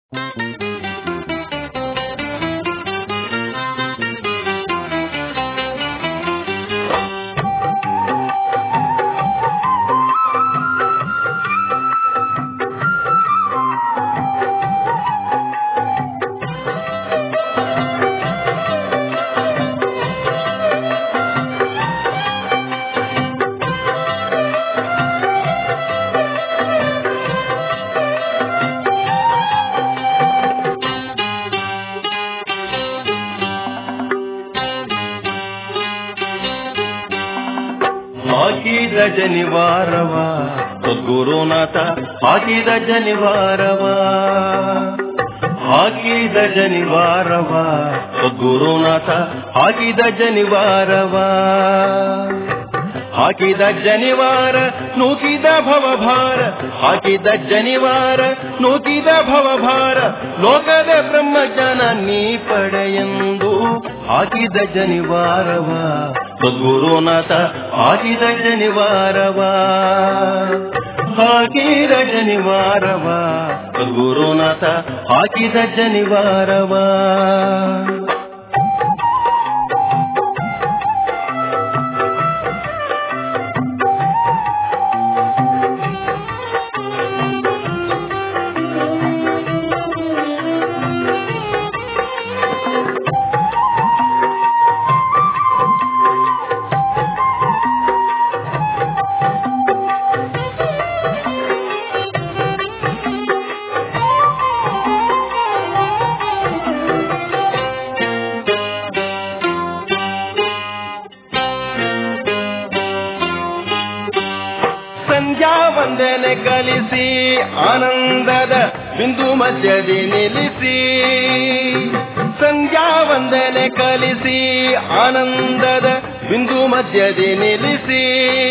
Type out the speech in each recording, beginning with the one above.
ಹಾಕಿದ ಜನಿವಾರವ ಸದ್ಗುರುನಾಥ ಹಾಕಿದ ಜನಿವಾರವ ಹಾಕಿದ ಜನಿವಾರವ ಸದ್ಗುರುನಾಥ ಹಾಕಿದ ಜನಿವಾರವ ಹಾಕಿದ ಜನಿವಾರ ನೂಕಿದ ಭವಭಾರ ಹಾಕಿದ ಜನಿವಾರ ನೂಕಿದ ಭವಭಾರ ಲೋಕದ ಬ್ರಹ್ಮಜ್ಞಾನ ನೀ ಪಡೆಯೆಂದು ಹಾಕಿದ ಜನಿವಾರವ ಸದ್ಗುರುನಾಥ ಹಾಕಿದ ಜನಿವಾರವ ಹಾಕಿದ ಜನಿವಾರವ ಸದ್ಗುರುನಾಥ ಹಾಕಿದ ಜನಿವಾರವ ಸಂಧ್ಯಾ ವಂದನೆ ಕಲಿಸಿ ಆನಂದದ ಬಿಂದು ಮಧ್ಯದಿ ನಿಲ್ಲಿಸಿ ಸಂಧ್ಯಾ ವಂದನೆ ಕಲಿಸಿ ಆನಂದದ ಬಿಂದು ಮಧ್ಯದಿ ನಿಲ್ಲಿಸಿ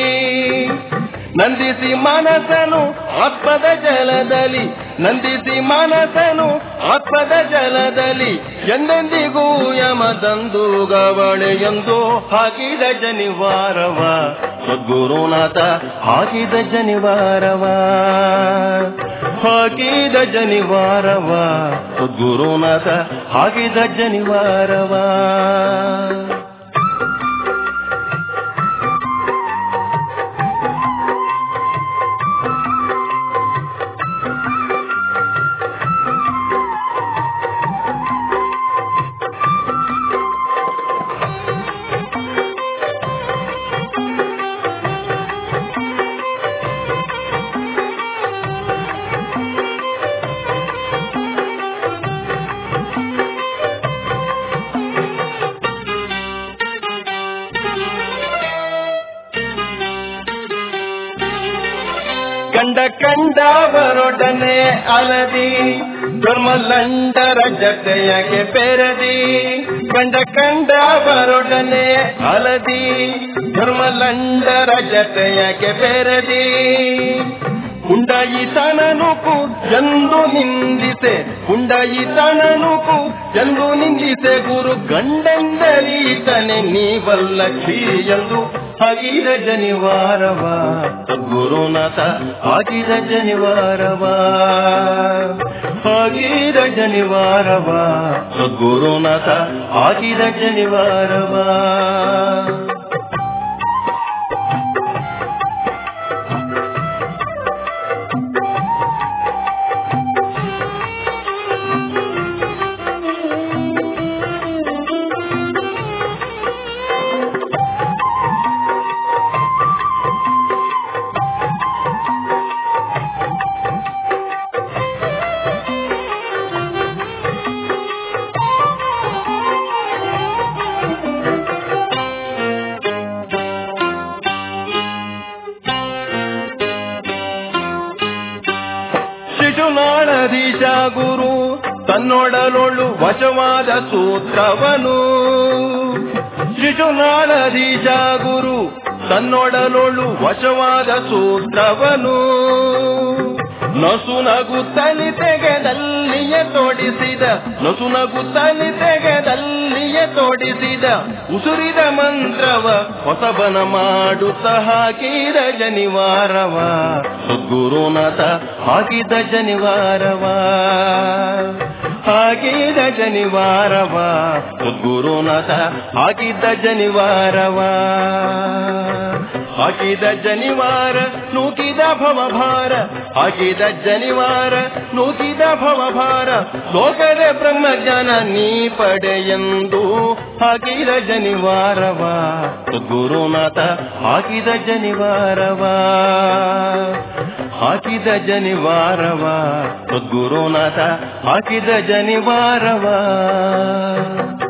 ನಂದಿಸಿ ಮನಸ್ಸನು ಆತ್ಮದ ಜಲದಲ್ಲಿ ನಂದಿಸಿ ಮನಸ್ಸನು ಆತ್ಮದ ಜಲದಲ್ಲಿ ಎಂದೆಂದಿಗೂ ಯಮದಂದು ಗವಳೆಯೊಂದು ಹಾಕಿದ ಜನಿವಾರವ ಸದ್ಗುರುನಾಥ ಹಾಕಿದ ಜನಿವಾರವ ಹಾಕಿದ ಜನಿವಾರವ ಸದ್ಗುರುನಾಥ ಹಾಕಿದ ಜನಿವಾರವ ಕಂಡ ಕಂಡವರೊಡನೆ ಅಲದಿ ಧರ್ಮಲಂಡರ ಜತೆಯಗೆ ಬೆರದಿ ಕಂಡ ಕಂಡವರೊಡನೆ ಅಲದಿ ಧರ್ಮಲಂಡರ ಜತೆಯಗೆ ಬೆರದಿ ಹುಂಡಯಿತನನುಕು ಎಂದು ನಿಂದಿಸೆ ಹುಂಡಯಿತನನುಕು ಎಂದು ನಿಂದಿಸೆ ಗುರು ಗಂಡೆಂದರೀತನೆ ನೀವಲ್ಲ ಕ್ಷೀ ಎಂದು ಹಾಗಿದ ಜನಿವಾರವ ಗುರುನಾಥ ಹಾಕಿದ ಜನಿವಾರವ ಹಾಗಿದ ಜನಿವಾರವ ಗುರುನಾಥ ಹಾಕಿದ ಜನಿವಾರವ ಶಿಶುನಾಳಧೀಶ ಗುರು ತನ್ನೊಡಲೊಳು ವಶವಾದ ಸೂತ್ರವನು ಶಿಶುನಾಳಧೀಶ ಗುರು ತನ್ನೊಡಲೊಳು ವಶವಾದ ಸೂತ್ರವನು ನಸುನಗುತ್ತಲಿ ತೆಗೆದಲ್ಲಿಯೇ ತೋಡಿಸಿದ ನಸುನಗುತ್ತಲಿ ತೆಗೆದಲ್ಲಿಯೇ ತೋಡಿಸಿದ ಉಸುರಿದ ಮಂತ್ರವ ಹೊಸಬನ ಮಾಡುತ್ತ ಹಾಕಿದ ಜನಿವಾರವ ಸದ್ಗುರುನಾಥ ಹಾಕಿದ ಜನಿವಾರವ ಹಾಕಿದ ಜನಿವಾರವ ಗುರುನಾಥ ಹಾಕಿದ ಜನಿವಾರವ ಹಾಕಿದ ಜನಿವಾರ ನೂಕಿದ ಭವಭಾರ ಹಾಕಿದ ಜನಿವಾರ ನೂಕಿದ ಭವಭಾರ ಲೋಕದ ಬ್ರಹ್ಮಜ್ಞಾನ ನೀ ಪಡೆಯೆಂದು ಹಾಕಿದ ಜನಿವಾರವ ಗುರುನಾಥ ಹಾಕಿದ ಜನಿವಾರವ ಹಾಕಿದ ಜನಿವಾರವ ಗುರುನಾಥ ಹಾಕಿದ ಜನಿವಾರವ